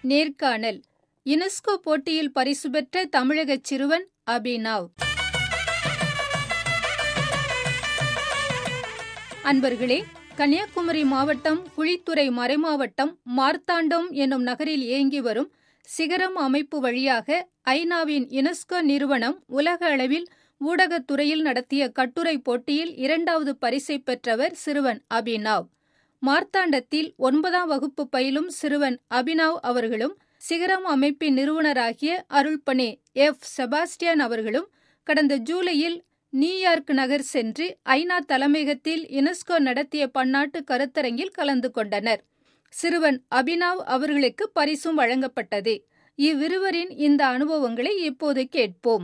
நேர்காணல் யுனெஸ்கோ போட்டியில் பரிசு பெற்ற தமிழகச் சிறுவன் அபினவ் அன்பர்களே கன்னியாகுமரி மாவட்டம் குழித்துறை மறைமாவட்டம் மார்த்தாண்டம் என்னும் நகரில் இயங்கி வரும் சிகரம் அமைப்பு வழியாக ஐநாவின் யுனெஸ்கோ நிறுவனம் உலக அளவில் ஊடகத்துறையில் நடத்திய கட்டுரை போட்டியில் இரண்டாவது பரிசை பெற்றவர் சிறுவன் அபினவ் மார்த்தாண்டத்தில் ஒன்பதாம் வகுப்பு பயிலும் சிறுவன் அபினவ் அவர்களும் சிகரம் அமைப்பின் நிறுவனராகிய அருள்பணி எஃப் செபாஸ்டியன் அவர்களும் கடந்த ஜூலையில் நியூயார்க் நகர் சென்று ஐநா தலைமையகத்தில் யுனெஸ்கோ நடத்திய பன்னாட்டு கருத்தரங்கில் கலந்து கொண்டனர் சிறுவன் அபினவ் அவர்களுக்கு பரிசும் வழங்கப்பட்டது இவ்விருவரின் இந்த அனுபவங்களை இப்போது கேட்போம்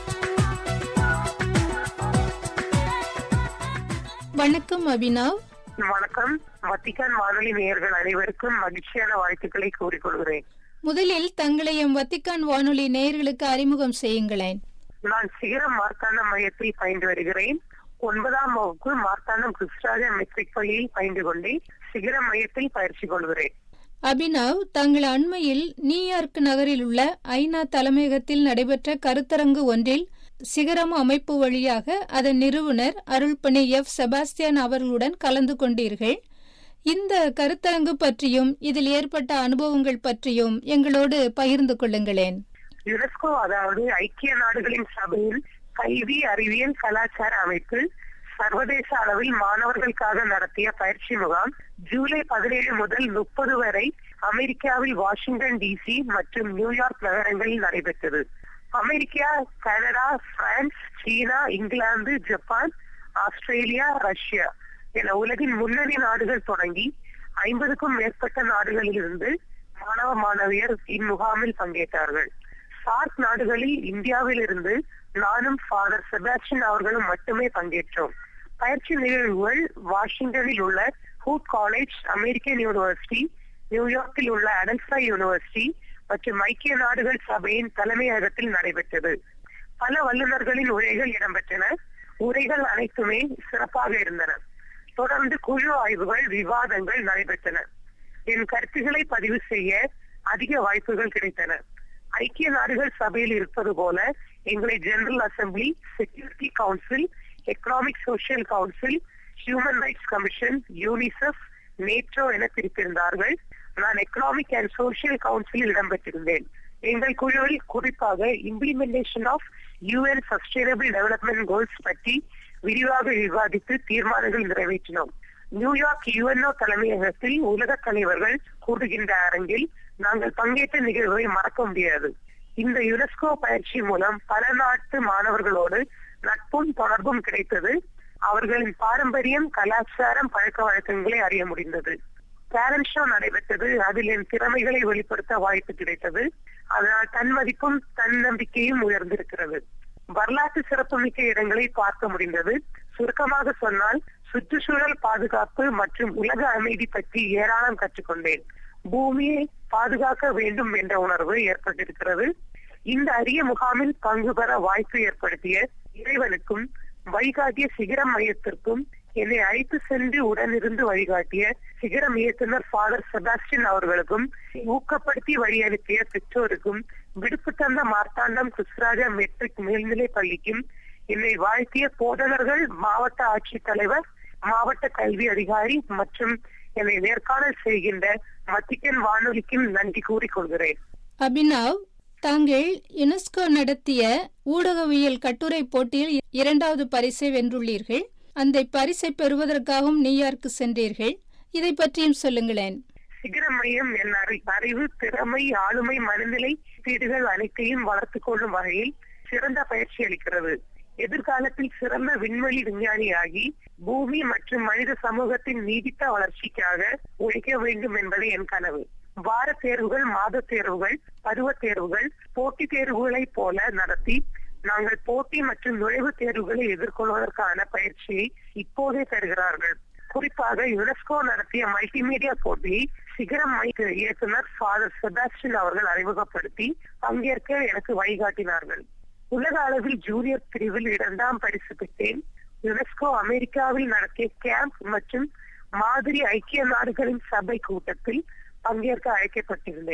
வணக்கம் அபினவ் வணக்கம் வத்திக்கான் வானொலி நேயர்கள் அனைவருக்கும் மகிழ்ச்சியான வாழ்த்துக்களை கூறிக்கொள்கிறேன் முதலில் தங்களை எம் வத்திக்கான் வானொலி நேயர்களுக்கு அறிமுகம் செய்யுங்களேன் நான் சிகரம் மார்த்தாண்டம் மையத்தில் பயின்று வருகிறேன் ஒன்பதாம் வகுப்பு மார்த்தாண்டம் கிறிஸ்டாஜ மெட்ரிக் பள்ளியில் பயின்று கொண்டேன் சிகரம் மையத்தில் பயிற்சி கொள்கிறேன் அபினவ் தங்கள் அண்மையில் நியூயார்க் நகரில் உள்ள ஐநா தலைமையகத்தில் நடைபெற்ற கருத்தரங்கு ஒன்றில் சிகரம் அமைப்பு வழியாக அதன் நிறுவனர் அருள்பணி எஃப் செபாஸ்டியன் அவர்களுடன் கலந்து கொண்டீர்கள் இந்த கருத்தரங்கு பற்றியும் இதில் ஏற்பட்ட அனுபவங்கள் பற்றியும் எங்களோடு பகிர்ந்து கொள்ளுங்களேன் யுனெஸ்கோ அதாவது ஐக்கிய நாடுகளின் சபையில் கல்வி அறிவியல் கலாச்சார அமைப்பு சர்வதேச அளவில் மாணவர்களுக்காக நடத்திய பயிற்சி முகாம் ஜூலை பதினேழு முதல் முப்பது வரை அமெரிக்காவில் வாஷிங்டன் டிசி மற்றும் நியூயார்க் நகரங்களில் நடைபெற்றது America Canada France China England Japan Australia Russia என உலகின் முன்னணி நாடுகள் தொடங்கி ஐம்பதுக்கும் மேற்பட்ட நாடுகளில் இருந்து மாணவ மாணவியர் இம்முகாமில் பங்கேற்றார்கள் சார்க் நாடுகளில் இந்தியாவில் இருந்து நானும் ஃபாதர் செபாஸ்டின் அவர்களும் மட்டுமே பங்கேற்றோம் பயிற்சி நிகழ்வுகள் வாஷிங்டனில் உள்ள ஹூட் காலேஜ் அமெரிக்கன் யூனிவர்சிட்டி நியூயார்க்கில் உள்ள அடல்சா யூனிவர்சிட்டி மற்றும் ஐக்கிய நாடுகள் சபையின் தலைமையகத்தில் நடைபெற்றது பல வல்லுநர்களின் உரைகள் இடம்பெற்றன உரைகள் அனைத்துமே சிறப்பாக இருந்தன தொடர்ந்து குழு ஆய்வுகள் விவாதங்கள் நடைபெற்றன என் கருத்துக்களை பதிவு செய்ய அதிக வாய்ப்புகள் கிடைத்தன ஐக்கிய நாடுகள் சபையில் இருப்பது போல எங்களை General Assembly Security Council Economic Social Council Human Rights Commission UNICEF NATO என பிரித்திருந்தார்கள் நான் எக்கனாமிக் அண்ட் சோசியல் கவுன்சிலில் இடம்பெற்றிருந்தேன் எங்கள் குழுவில் குறிப்பாக implementation of UN sustainable development goals பற்றி விரிவாக விவாதித்து தீர்மானங்கள் நிறைவேற்றினோம் நியூயார்க் யுஎன்ஓ தலைமையகத்தில் உலக தலைவர்கள் கூடுகின்ற அரங்கில் நாங்கள் பங்கேற்ற நிகழ்வை மறக்க முடியாது இந்த யுனெஸ்கோ பயிற்சி மூலம் பல நாட்டு மாணவர்களோடு நட்பும் தொடர்பும் கிடைத்தது அவர்களின் பாரம்பரியம் கலாச்சாரம் பழக்க வழக்கங்களை அறிய முடிந்தது டேலண்ட் ஷோ நடைபெற்றது அதில் என் திறமைகளை வெளிப்படுத்த வாய்ப்பு கிடைத்தது அதனால் தன் மதிப்பும் தன்னம்பிக்கையும் உயர்ந்திருக்கிறது வரலாற்று சிறப்புமிக்க இடங்களை பார்க்க முடிந்தது சுருக்கமாக சொன்னால் சுற்றுச்சூழல் பாதுகாப்பு மற்றும் உலக அமைதி பற்றி ஏராளம் கற்றுக்கொண்டேன் பூமியை பாதுகாக்க வேண்டும் என்ற உணர்வு ஏற்பட்டிருக்கிறது இந்த அரிய முகாமில் பங்கு பெற வாய்ப்பு ஏற்படுத்திய இறைவனுக்கும் வழிகாட்டிய சிகரம் மையத்திற்கும் என்னை அழைத்து சென்று உடனிருந்து வழிகாட்டிய சிகரம் இயக்குனர் ஃபாதர் செபாஸ்டின் அவர்களுக்கும் ஊக்கப்படுத்தி வழி அனுப்பிய பெற்றோருக்கும் விடுப்பு தந்த மார்த்தாண்டம் கிருஷ்ணராஜா மெட்ரிக் மேல்நிலை பள்ளிக்கும் என்னை வாழ்த்திய போதகர்கள் மாவட்ட ஆட்சித்தலைவர் மாவட்ட கல்வி அதிகாரி மற்றும் என்னை நேர்காணல் செய்கின்ற மத்திக்கன் வானொலிக்கும் நன்றி கூறிக்கொள்கிறேன் அபினவ் தாங்கள் யுனெஸ்கோ நடத்திய ஊடகவியல் கட்டுரை போட்டியில் இரண்டாவது பரிசை வென்றுள்ளீர்கள் அந்த பரிசை பெறுவதற்காகவும் நியூயார்க் சென்றீர்கள் இதை பற்றியும் சொல்லுங்களேன் சிகர மையம் என் அறிவு திறமை ஆளுமை மனநிலை தீடுகள் அனைத்தையும் வளர்த்துக் கொள்ளும் வகையில் சிறந்த பயிற்சி அளிக்கிறது எதிர்காலத்தில் சிறந்த விண்வெளி விஞ்ஞானியாகி பூமி மற்றும் மனித சமூகத்தின் நீடித்த வளர்ச்சிக்காக உழைக்க வேண்டும் என்பது என் கனவு வார தேர்வுகள் மாத தேர்வுகள் பருவ தேர்வுகள் போட்டி தேர்வுகளை போல நடத்தி நாங்கள் போட்டி மற்றும் நுழைவுத் தேர்வுகளை எதிர்கொள்வதற்கான பயிற்சியை இப்போதே தருகிறார்கள் குறிப்பாக யுனெஸ்கோ நடத்திய மல்டிமீடியா போட்டியை சிகரம் மைக் இயக்குனர் ஃபாதர் செபாஸ்டின் அவர்கள் அறிமுகப்படுத்தி பங்கேற்க எனக்கு வழிகாட்டினார்கள் உலக அளவில் ஜூனியர் பிரிவில் இரண்டாம் பரிசு பெற்றேன் யுனெஸ்கோ அமெரிக்காவில் நடத்திய கேம்ப் மற்றும் மாதிரி ஐக்கிய நாடுகளின் சபை கூட்டத்தில் பங்கேற்க அழைக்கப்பட்டிருந்தேன்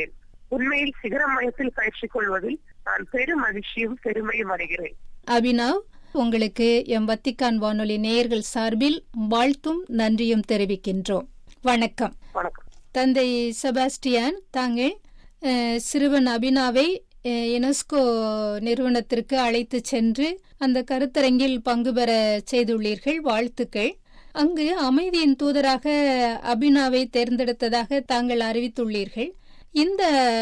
உண்மையில் சிகரம் மையத்தில் பயிற்சி கொள்வதில் நான் பெரும் மகிழ்ச்சியும் பெருமையும் அடைகிறேன் அபினவ் உங்களுக்கு எம் வத்திக்கான் வானொலி நேயர்கள் சார்பில் வாழ்த்தும் நன்றியும் தெரிவிக்கின்றோம் வணக்கம் வணக்கம் தந்தை செபாஸ்டியான் தாங்கள் அஹ், சிறுவன் அபினாவை அஹ், யுனெஸ்கோ நிறுவனத்திற்கு அழைத்து சென்று அந்த கருத்தரங்கில் பங்கு பெற செய்துள்ளீர்கள் வாழ்த்துக்கள் அங்கு அமைதியின் தூதராக அபினாவை தேர்ந்தெடுத்ததாக தாங்கள் அறிவித்துள்ளீர்கள் இந்த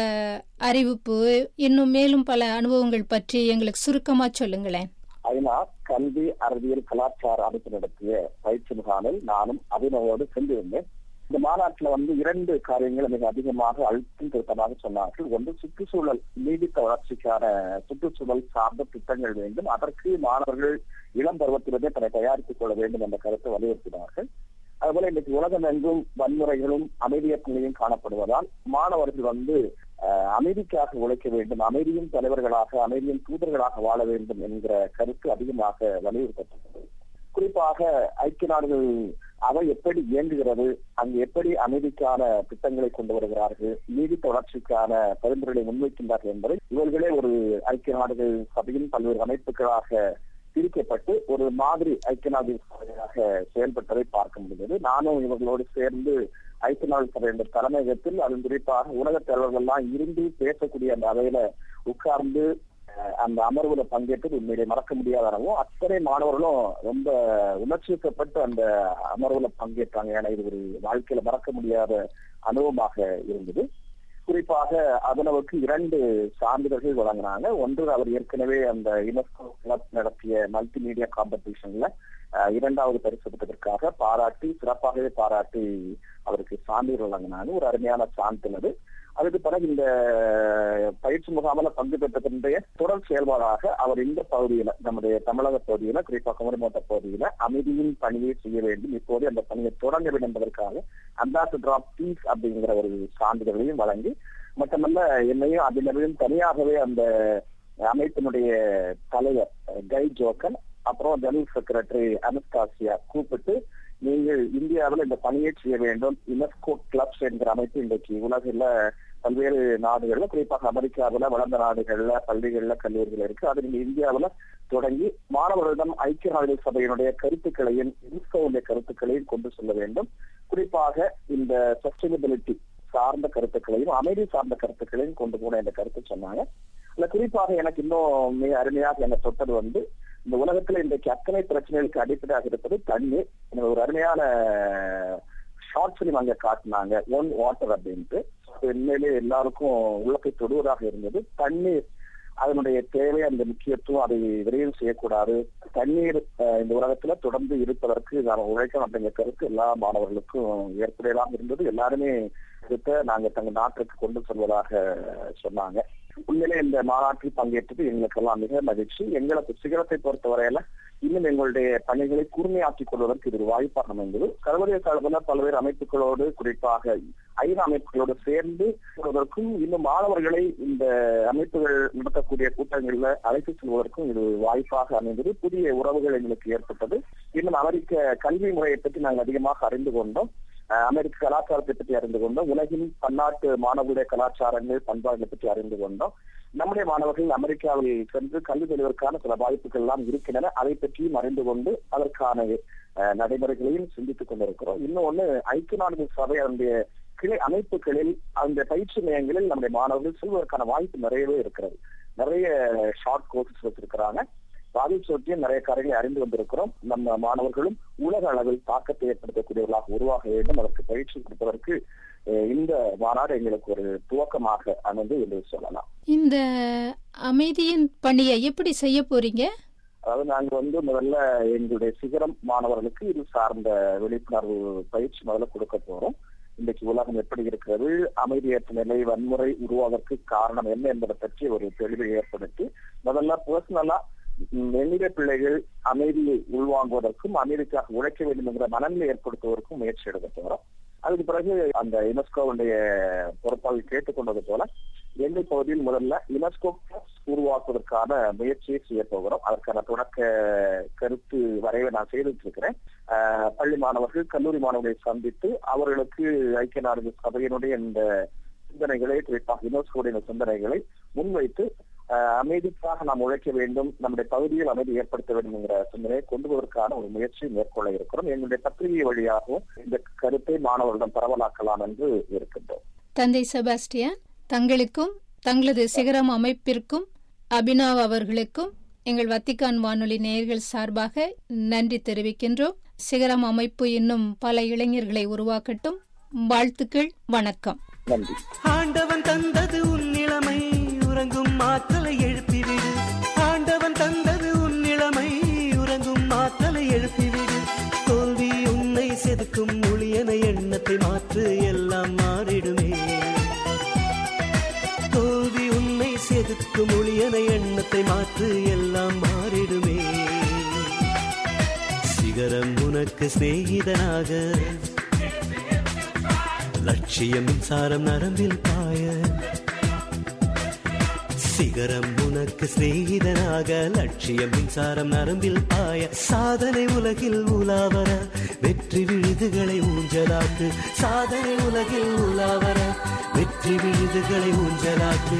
அறிவிப்பு இன்னும் மேலும் பல அனுபவங்கள் பற்றி எங்களுக்கு சுருக்கமா சொல்லுங்களேன் ஐநா கல்வி அறிவியல் கலாச்சார அமைப்பு நடத்திய பயிற்சி முகாமில் நானும் அபினவோடு சென்றிருந்தேன் இந்த மாநாட்டில் வந்து இரண்டு காரியங்களை மிக அதிகமாக அழுத்தம் திருத்தமாக சொன்னார்கள் ஒன்று சுற்றுச்சூழல் நீடித்த வளர்ச்சிக்கான சுற்றுச்சூழல் சார்ந்த திட்டங்கள் வேண்டும் அதற்கு மாணவர்கள் இளம் பருவத்திலிருந்தே தன்னை தயாரித்துக் கொள்ள வேண்டும் என்ற கருத்தை வலியுறுத்தினார்கள் அதுபோல இன்னைக்கு உலகம் எங்கும் வன்முறைகளும் அமைதியற்றையும் காணப்படுவதால் மாணவர்கள் வந்து அஹ், அமைதிக்காக உழைக்க வேண்டும் அமைதியின் தலைவர்களாக அமைதியின் தூதர்களாக வாழ வேண்டும் என்கிற கருத்து அதிகமாக வலியுறுத்தப்பட்டது குறிப்பாக ஐக்கிய நாடுகள் அவை எப்படி இயங்குகிறது அங்கு எப்படி அமைதிக்கான திட்டங்களை கொண்டு வருகிறார்கள் நீடித்த வளர்ச்சிக்கான பரிந்துரைகளை முன்வைக்கின்றார்கள் என்பதை இவர்களே ஒரு ஐக்கிய நாடுகள் சபையின் பல்வேறு அமைப்புகளாக பிரிக்கப்பட்டு ஒரு மாதிரி ஐக்கிய நாடுகள் சபையாக செயல்பட்டதை பார்க்க முடிந்தது நானும் இவர்களோடு சேர்ந்து ஐக்கிய நாடு சபையின் தலைமையகத்தில் அதன் குறிப்பாக உலக தலைவர்கள் எல்லாம் இருந்து பேசக்கூடிய அந்த அவையில உட்கார்ந்து அஹ், அந்த அமர்வுல பங்கேற்றது உண்மையிலே மறக்க முடியாத அனுபவம் அத்தனை மாணவர்களும் ரொம்ப உணர்ச்சிக்கப்பட்டு அந்த அமர்வுல பங்கேற்றாங்க ஏன்னா இது ஒரு வாழ்க்கையில மறக்க முடியாத அனுபவமாக இருந்தது குறிப்பாக அதனவுக்கு இரண்டு சான்றிதழ்கள் வழங்கினாங்க ஒன்று அவர் ஏற்கனவே அந்த யுனெஸ்கோ கிளப் நடத்திய மல்டிமீடியா காம்படிஷன்ல அஹ், இரண்டாவது பரிசு பெற்றதற்காக பாராட்டி சிறப்பாகவே பாராட்டி அவருக்கு சான்றிதழ் வழங்கினாங்க ஒரு அருமையான சான்றிதழ் அது அதுக்கு பிறகு இந்த பயிற்சி முகாமில் பங்கு பெற்றதனுடைய தொடர் செயல்பாடாக அவர் இந்த பகுதியில நம்முடைய தமிழக பகுதியில குறிப்பாக குமரிமோட்ட பகுதியில அமைதியின் பணியை செய்ய வேண்டும் இப்போது அந்த பணியை தொடங்க வேண்டும் என்பதற்காக அம்பாசிடர் ஆஃப் பீஸ் அப்படிங்கிற ஒரு சான்றிதழையும் வழங்கி மட்டுமல்ல என்னையும் அதிலையும் தனியாகவே அந்த அமைப்பினுடைய தலைவர் கை ஜோக்கன் அப்புறம் ஜெனரல் செக்ரட்டரி அனஸ்தாசியா கூப்பிட்டு நீங்கள் இந்தியாவில் இந்த பணியை செய்ய வேண்டும் யுனெஸ்கோ கிளப்ஸ் என்கிற அமைப்பு இன்றைக்கு உலகில் பல்வேறு நாடுகள்ல குறிப்பாக அமெரிக்காவுல வளர்ந்த நாடுகள்ல பள்ளிகள்ல கல்லூரிகள் இருக்கு அது நீங்க இந்தியாவுல தொடங்கி மாணவர்களிடம் ஐக்கிய நாடுகள் சபையினுடைய கருத்துக்களையும் யுனெஸ்கோவுடைய கருத்துக்களையும் கொண்டு செல்ல வேண்டும் குறிப்பாக இந்த சஸ்டைனபிலிட்டி சார்ந்த கருத்துக்களையும் அமைதி சார்ந்த கருத்துக்களையும் கொண்டு போன இந்த கருத்து சொன்னாங்க இல்ல குறிப்பாக எனக்கு இன்னும் மிக அருமையாக என்ன தொட்டது வந்து இந்த உலகத்துல இன்றைக்கு அத்தனை பிரச்சனைகளுக்கு அடிப்படையாக இருப்பது தண்ணீர் எனக்கு ஒரு அருமையான ஷார்ட் பிலிம் அங்க காட்டினாங்க ஒன் வாட்டர் அப்படின்ட்டு அது உண்மையிலே எல்லாருக்கும் உள்ளத்தை தொடுவதாக இருந்தது தண்ணீர் அதனுடைய தேவை அந்த முக்கியத்துவம் அதை விரைவில் செய்யக்கூடாது தண்ணீர் அஹ், இந்த உலகத்துல தொடர்ந்து இருப்பதற்கு நாம் உழைக்கணும் அப்படிங்கிற கருத்து எல்லா மாணவர்களுக்கும் ஏற்புடையதாக இருந்தது எல்லாருமே கருத்தை நாங்க தங்கள் நாட்டுக்கு கொண்டு செல்வதாக சொன்னாங்க உண்மையிலே இந்த மாநாட்டில் பங்கேற்றது எங்களுக்கெல்லாம் மிக மகிழ்ச்சி எங்களுக்கு சிகரத்தை பொறுத்தவரையில இன்னும் எங்களுடைய பணிகளை கூர்மையாக்கிக் கொள்வதற்கு இது ஒரு வாய்ப்பாக அமைந்தது சர்வதேச அளவில் பல்வேறு அமைப்புகளோடு குறிப்பாக ஐநா அமைப்புகளோடு சேர்ந்து கொள்வதற்கும் இன்னும் மாணவர்களை இந்த அமைப்புகள் நடத்தக்கூடிய கூட்டங்களில் அழைத்து செல்வதற்கும் இது வாய்ப்பாக அமைந்தது புதிய உறவுகள் எங்களுக்கு ஏற்பட்டது இன்னும் அமெரிக்க கல்வி முறையை பற்றி நாங்கள் அதிகமாக அறிந்து கொண்டோம் அஹ் அமெரிக்க கலாச்சாரத்தை பற்றி அறிந்து கொண்டோம் உலகின் பன்னாட்டு மாணவர்களுடைய கலாச்சாரங்கள் பண்பாடுகளை பற்றி அறிந்து கொண்டோம் நம்முடைய மாணவர்கள் அமெரிக்காவில் சென்று கல்வி பெறுவதற்கான சில வாய்ப்புகள் எல்லாம் இருக்கின்றன அதை பற்றியும் அறிந்து கொண்டு அதற்கான அஹ், நடைமுறைகளையும் சிந்தித்துக் கொண்டிருக்கிறோம் இன்னொன்னு ஐக்கிய நாடுகள் சபை அதனுடைய கிளை அமைப்புகளில் அந்த பயிற்சி மையங்களில் நம்முடைய மாணவர்கள் செல்வதற்கான வாய்ப்பு நிறையவே இருக்கிறது நிறைய ஷார்ட் கோர்சஸ் வச்சிருக்கிறாங்க பாதிப்பு சொற்றியும் நிறைய காரியங்களை அறிந்து வந்திருக்கிறோம் நம்ம மாணவர்களும் உலக அளவில் தாக்கத்தை ஏற்படுத்தக்கூடியவர்களாக உருவாக வேண்டும் அதற்கு பயிற்சி கொடுப்பதற்கு அஹ், இந்த மாநாடு எங்களுக்கு ஒரு துவக்கமாக அமைந்து என்று சொல்லலாம் இந்த அமைதியின் பணியை எப்படி செய்ய போறீங்க அதாவது நாங்க வந்து முதல்ல எங்களுடைய சிகரம் மாணவர்களுக்கு இது சார்ந்த விழிப்புணர்வு பயிற்சி முதல்ல கொடுக்க போறோம் இன்றைக்கு உலகம் எப்படி இருக்கிறது அமைதியற்ற நிலை வன்முறை உருவாவதற்கு காரணம் என்ன என்பதை பற்றி ஒரு தெளிவை ஏற்படுத்தி முதல்ல பர்சனலா என்னுடைய பிள்ளைகள் அமைதியை உள்வாங்குவதற்கும் அமைதிக்காக உழைக்க வேண்டும் என்கிற மனநிலை ஏற்படுத்துவதற்கும் முயற்சி எடுக்க போறோம் அதுக்கு பிறகு அந்த யுனெஸ்கோவுடைய பொறுப்பாளர் கேட்டுக்கொண்டது போல எங்கள் பகுதியில் முதல்ல யுனெஸ்கோ கிளப்ஸ் உருவாக்குவதற்கான முயற்சியை செய்ய போகிறோம் அதற்கான தொடக்க கருத்து வரைவை நான் செய்துட்டு இருக்கிறேன் ஆஹ் பள்ளி மாணவர்கள் கல்லூரி மாணவர்களை சந்தித்து அவர்களுக்கு ஐக்கிய நாடுகள் சபையினுடைய இந்த சிந்தனைகளை குறிப்பாக யுனெஸ்கோடைய சிந்தனைகளை முன்வைத்து அஹ், அமைதிக்காக நாம் உழைக்க வேண்டும் நம்முடைய பகுதியில் அமைதி ஏற்படுத்த வேண்டும் என்கிற சிந்தனையை கொண்டு வருவதற்கான ஒரு முயற்சி மேற்கொள்ள இருக்கிறோம் எங்களுடைய பத்திரிகை வழியாகவும் இந்த கருத்தை மாணவர்களிடம் பரவலாக்கலாம் என்று இருக்கின்றோம் தந்தை செபாஸ்டியன் தங்களுக்கும் தங்களது சிகரம் அமைப்பிற்கும் அபினவ் அவர்களுக்கும் எங்கள் வத்திக்கான் வானொலி நேயர்கள் சார்பாக நன்றி தெரிவிக்கின்றோம் சிகரம் அமைப்பு இன்னும் பல இளைஞர்களை உருவாக்கட்டும் வாழ்த்துக்கள் வணக்கம் நன்றி ஆண்டவன் தந்தது உன் இளமை உறங்கும் மாத்தலை எழுப்பிவிடு ஆண்டவன் தந்தது உன் இளமை உறங்கும் மாத்தலை எழுப்பிவிடு தோல்வி உன்னை செதுக்கும் ஒளியன எண்ணத்தை மாற்று எல்லாம் மாறிடுமே தோல்வி உன்னை செதுக்கும் ஒளியன எண்ணத்தை மாற்று எல்லாம் மாறிடுமே சிகரம் உனக்கு சிநேகிதனாக லட்சியம் மின்சாரம் நரம்பில் பாய சிகரம் உனக்கு சிநேகிதனாக லட்சியம் மின்சாரம் நரம்பில் பாய சாதனை உலகில் உலாவர வெற்றி விழுதுகளை ஊஞ்சலாக்கு சாதனை உலகில் உலாவர வெற்றி விழுதுகளை ஊஞ்சலாக்கு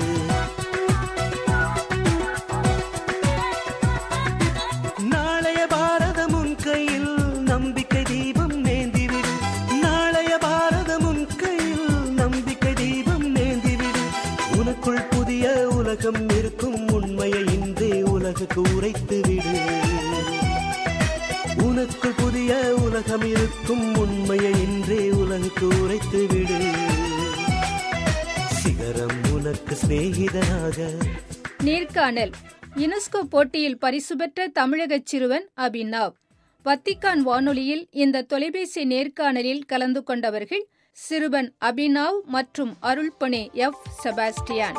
நாளைய பாரதம் உன் கையில் நம்பிக்கை தீபம் நேந்திவிடு நாளைய பாரதம் உன் கையில் நம்பிக்கை தீபம் நேந்திவிடு உனக்குள் புதிய உலகம் இருக்கும் உண்மையை இன்றே உலகுக்கு உரைத்து விடு உனக்குள் புதிய உலகம் இருக்கும் உண்மையை இன்றே உலகுக்கு உரைத்து விடு சிகரம் உனக்கு சிநேகிதனாக நேர்காணல் யுனெஸ்கோ போட்டியில் பரிசு பெற்ற தமிழகச் சிறுவன் அபினவ் வத்திக்கான் வானொலியில் இந்த தொலைபேசி நேர்காணலில் கலந்து கொண்டவர்கள் சிறுவன் அபினவ் மற்றும் அருள்பணி எஃப் செபாஸ்டியான்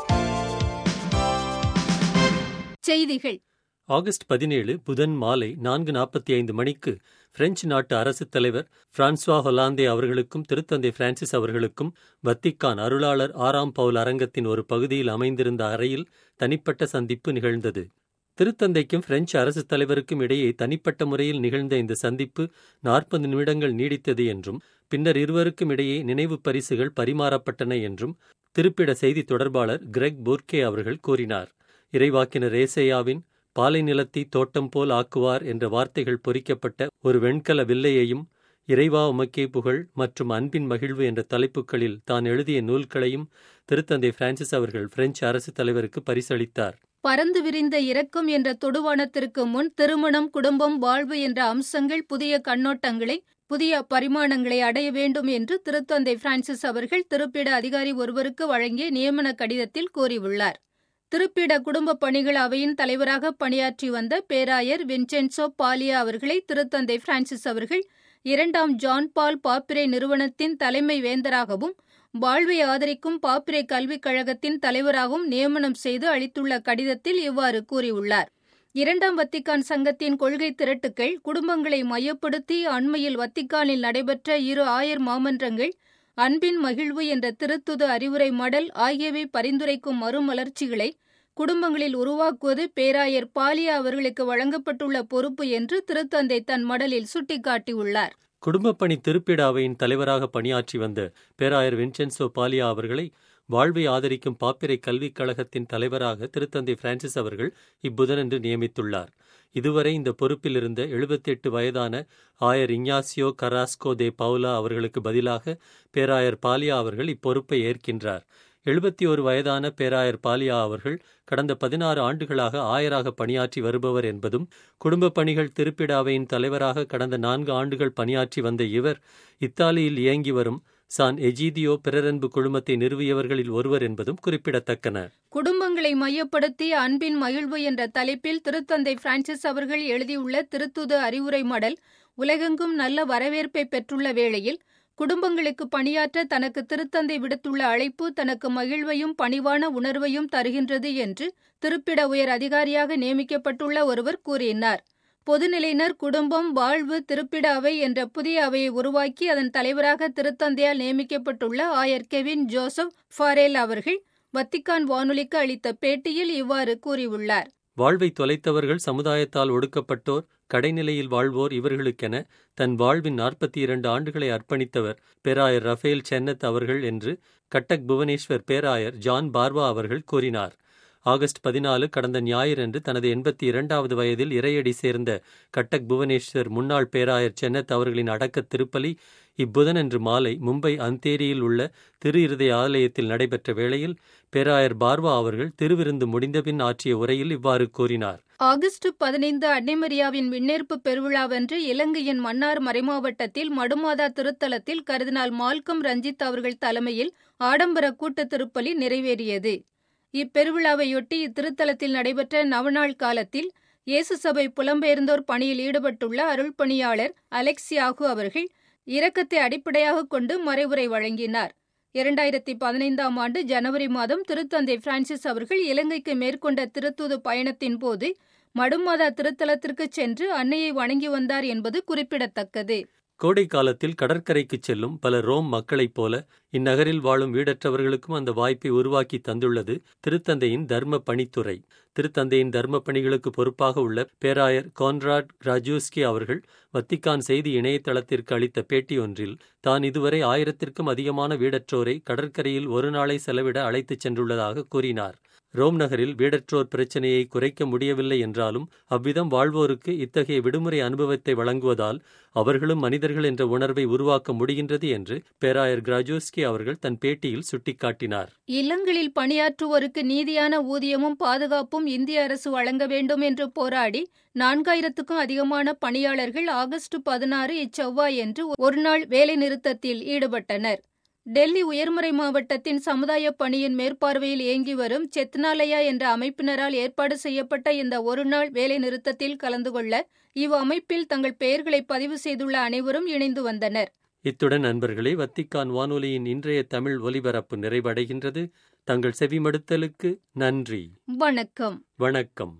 செய்திகள் ஆகஸ்ட் பதினேழு புதன் மாலை நான்கு நாற்பத்தி ஐந்து மணிக்கு பிரெஞ்சு நாட்டு அரசுத் தலைவர் பிரான்சுவா ஹொலாந்தே அவர்களுக்கும் திருத்தந்தை பிரான்சிஸ் அவர்களுக்கும் வத்திக்கான் அருளாளர் ஆறாம் பவுல் அரங்கத்தின் ஒரு பகுதியில் அமைந்திருந்த அறையில் தனிப்பட்ட சந்திப்பு நிகழ்ந்தது திருத்தந்தைக்கும் பிரெஞ்சு அரசுத் தலைவருக்கும் இடையே தனிப்பட்ட முறையில் நிகழ்ந்த இந்த சந்திப்பு நாற்பது நிமிடங்கள் நீடித்தது என்றும் பின்னர் இருவருக்கும் இடையே நினைவு பரிசுகள் பரிமாறப்பட்டன என்றும் திருப்பிட செய்தி தொடர்பாளர் கிரெக் போர்கே அவர்கள் கூறினார் இறைவாக்கினர் ஏசையாவின் பாலை நிலத்தை தோட்டம் போல் ஆக்குவார் என்ற வார்த்தைகள் பொறிக்கப்பட்ட ஒரு வெண்கல வில்லையையும் இறைவா உமக்கே புகழ் மற்றும் அன்பின் மகிழ்வு என்ற தலைப்புகளில் தான் எழுதிய நூல்களையும் திருத்தந்தை பிரான்சிஸ் அவர்கள் பிரெஞ்சு அரசுத் தலைவருக்கு பரிசளித்தார் பறந்து விரிந்த இரக்கம் என்ற தொடுவானத்திற்கு முன் திருமணம் குடும்பம் வாழ்வு என்ற அம்சங்கள் புதிய கண்ணோட்டங்களை புதிய பரிமாணங்களை அடைய வேண்டும் என்று திருத்தந்தை பிரான்சிஸ் அவர்கள் திருப்பிட அதிகாரி ஒருவருக்கு வழங்கிய நியமன கடிதத்தில் கூறியுள்ளார் திருப்பிட குடும்ப பணிகள் அவையின் தலைவராக பணியாற்றி வந்த பேராயர் வின்சென்சோ பாலியா அவர்களை திருத்தந்தை பிரான்சிஸ் அவர்கள் இரண்டாம் ஜான் பால் பாப்பிரே நிறுவனத்தின் தலைமை வேந்தராகவும் வாழ்வை ஆதரிக்கும் பாப்பிரே கல்விக் கழகத்தின் தலைவராகவும் நியமனம் செய்து அளித்துள்ள கடிதத்தில் இவ்வாறு கூறியுள்ளார் இரண்டாம் வத்திக்கான் சங்கத்தின் கொள்கை திரட்டுக்கள் குடும்பங்களை மையப்படுத்தி அண்மையில் வத்திக்கானில் நடைபெற்ற இரு ஆயர் மாமன்றங்கள் அன்பின் மகிழ்வு என்ற திருத்துது அறிவுரை மடல் ஆகியவை பரிந்துரைக்கும் மறுமலர்ச்சிகளை குடும்பங்களில் உருவாக்குவது பேராயர் பாலியா அவர்களுக்கு வழங்கப்பட்டுள்ள பொறுப்பு என்று திருத்தந்தை தன் மடலில் சுட்டிக்காட்டியுள்ளார் குடும்பப்பணி திருப்பிட அவையின் தலைவராக பணியாற்றி வந்த பேராயர் வின்சென்சோ பாலியா அவர்களை வாழ்வை ஆதரிக்கும் பாப்பிரை கல்விக் கழகத்தின் தலைவராக திருத்தந்தை பிரான்சிஸ் அவர்கள் இப்புதனன்று நியமித்துள்ளார் இதுவரை இந்த பொறுப்பில் இருந்த எழுபத்தெட்டு வயதான ஆயர் இஞ்ஞாசியோ கராஸ்கோ தே பவுலா அவர்களுக்கு பதிலாக பேராயர் பாலியா அவர்கள் இப்பொறுப்பை ஏற்கின்றார் எழுபத்தி ஒரு வயதான பேராயர் பாலியா அவர்கள் கடந்த பதினாறு ஆண்டுகளாக ஆயராக பணியாற்றி வருபவர் என்பதும் குடும்ப பணிகள் திருப்பிட அவையின் தலைவராக கடந்த நான்கு ஆண்டுகள் பணியாற்றி வந்த இவர் இத்தாலியில் இயங்கி வரும் சான் எஜீதியோ பிறரன்பு குழுமத்தை நிறுவியவர்களில் ஒருவர் என்பதும் குறிப்பிடத்தக்கன குடும்பங்களை மையப்படுத்தி அன்பின் மகிழ்வு என்ற தலைப்பில் திருத்தந்தை பிரான்சிஸ் அவர்கள் எழுதியுள்ள திருத்துது அறிவுரை மடல் உலகெங்கும் நல்ல வரவேற்பை பெற்றுள்ள வேளையில் குடும்பங்களுக்கு பணியாற்ற தனக்கு திருத்தந்தை விடுத்துள்ள அழைப்பு தனக்கு மகிழ்வையும் பணிவான உணர்வையும் தருகின்றது என்று திருப்பிட உயர் அதிகாரியாக நியமிக்கப்பட்டுள்ள ஒருவர் கூறினார் பொதுநிலையினர் குடும்பம் வாழ்வு திருப்பிட அவை என்ற புதிய அவையை உருவாக்கி அதன் தலைவராக திருத்தந்தையால் நியமிக்கப்பட்டுள்ள ஆயர் கெவின் ஜோசப் ஃபாரேல் அவர்கள் வத்திக்கான் வானொலிக்கு அளித்த பேட்டியில் இவ்வாறு கூறியுள்ளார் வாழ்வை தொலைத்தவர்கள் சமுதாயத்தால் ஒடுக்கப்பட்டோர் கடைநிலையில் வாழ்வோர் இவர்களுக்கென தன் வாழ்வின் நாற்பத்தி இரண்டு ஆண்டுகளை அர்ப்பணித்தவர் பேராயர் ரஃபேல் சென்னத் அவர்கள் என்று கட்டக் புவனேஸ்வர் பேராயர் ஜான் பார்வா அவர்கள் கூறினார் ஆகஸ்ட் பதினாலு கடந்த ஞாயிறன்று தனது எண்பத்தி இரண்டாவது வயதில் இறையடி சேர்ந்த கட்டக் புவனேஸ்வர் முன்னாள் பேராயர் சென்னத் அவர்களின் அடக்க திருப்பலி இப்புதனன்று மாலை மும்பை அந்தேரியில் உள்ள திரு இருதய ஆலயத்தில் நடைபெற்ற வேளையில் பேராயர் பார்வா அவர்கள் திருவிருந்து முடிந்தபின் ஆற்றிய உரையில் இவ்வாறு கூறினார் ஆகஸ்ட் பதினைந்து அன்னைமரியாவின் விண்ணேற்பு பெருவிழாவன்று இலங்கையின் மன்னார் மறைமாவட்டத்தில் மடுமாதா திருத்தலத்தில் கருதினால் மால்கம் ரஞ்சித் அவர்கள் தலைமையில் ஆடம்பர கூட்டு திருப்பலி நிறைவேறியது இப்பெருவிழாவையொட்டி இத்திருத்தலத்தில் நடைபெற்ற நவநாள் காலத்தில் இயேசு சபை புலம்பெயர்ந்தோர் பணியில் ஈடுபட்டுள்ள அருள்பணியாளர் அலெக்சியாகு அவர்கள் இரக்கத்தை அடிப்படையாக கொண்டு மறைவுரை வழங்கினார் இரண்டாயிரத்தி பதினைந்தாம் ஆண்டு ஜனவரி மாதம் திருத்தந்தை பிரான்சிஸ் அவர்கள் இலங்கைக்கு மேற்கொண்ட திருத்தூது பயணத்தின் போது மடுமாதா திருத்தலத்திற்கு சென்று அன்னையை வணங்கி வந்தார் என்பது குறிப்பிடத்தக்கது கோடை காலத்தில் கடற்கரைக்கு செல்லும் பல ரோம் மக்களைப் போல இந்நகரில் வாழும் வீடற்றவர்களுக்கும் அந்த வாய்ப்பை உருவாக்கி தந்துள்ளது திருத்தந்தையின் தர்ம பணித்துறை திருத்தந்தையின் தர்ம பணிகளுக்கு பொறுப்பாக உள்ள பேராயர் கான்ராட் கிராஜூஸ்கி அவர்கள் வத்திக்கான் செய்தி இணையதளத்திற்கு அளித்த பேட்டியொன்றில் தான் இதுவரை ஆயிரத்திற்கும் அதிகமான வீடற்றோரை கடற்கரையில் ஒரு நாளை செலவிட அழைத்துச் சென்றுள்ளதாக கூறினார் ரோம் நகரில் வீடற்றோர் பிரச்சனையை குறைக்க முடியவில்லை என்றாலும் அவ்விதம் வாழ்வோருக்கு இத்தகைய விடுமுறை அனுபவத்தை வழங்குவதால் அவர்களும் மனிதர்கள் என்ற உணர்வை உருவாக்க முடிகின்றது என்று பேராயர் கிராஜோஸ்கி அவர்கள் தன் பேட்டியில் சுட்டிக்காட்டினார் இல்லங்களில் பணியாற்றுவோருக்கு நீதியான ஊதியமும் பாதுகாப்பும் இந்திய அரசு வழங்க வேண்டும் என்று போராடி நான்காயிரத்துக்கும் அதிகமான பணியாளர்கள் ஆகஸ்ட் பதினாறு இச்செவ்வாய் என்று ஒருநாள் வேலைநிறுத்தத்தில் ஈடுபட்டனர் டெல்லி உயர்மறை மாவட்டத்தின் சமுதாய பணியின் மேற்பார்வையில் இயங்கி வரும் செத்னாலயா என்ற அமைப்பினரால் ஏற்பாடு செய்யப்பட்ட இந்த ஒருநாள் வேலை நிறுத்தத்தில் கலந்து கொள்ள இவ் அமைப்பில் தங்கள் பெயர்களை பதிவு செய்துள்ள அனைவரும் இணைந்து வந்தனர் இத்துடன் நண்பர்களே வத்திக்கான் வானொலியின் இன்றைய தமிழ் ஒலிபரப்பு நிறைவடைகின்றது தங்கள் செவிமடுத்தலுக்கு நன்றி வணக்கம் வணக்கம்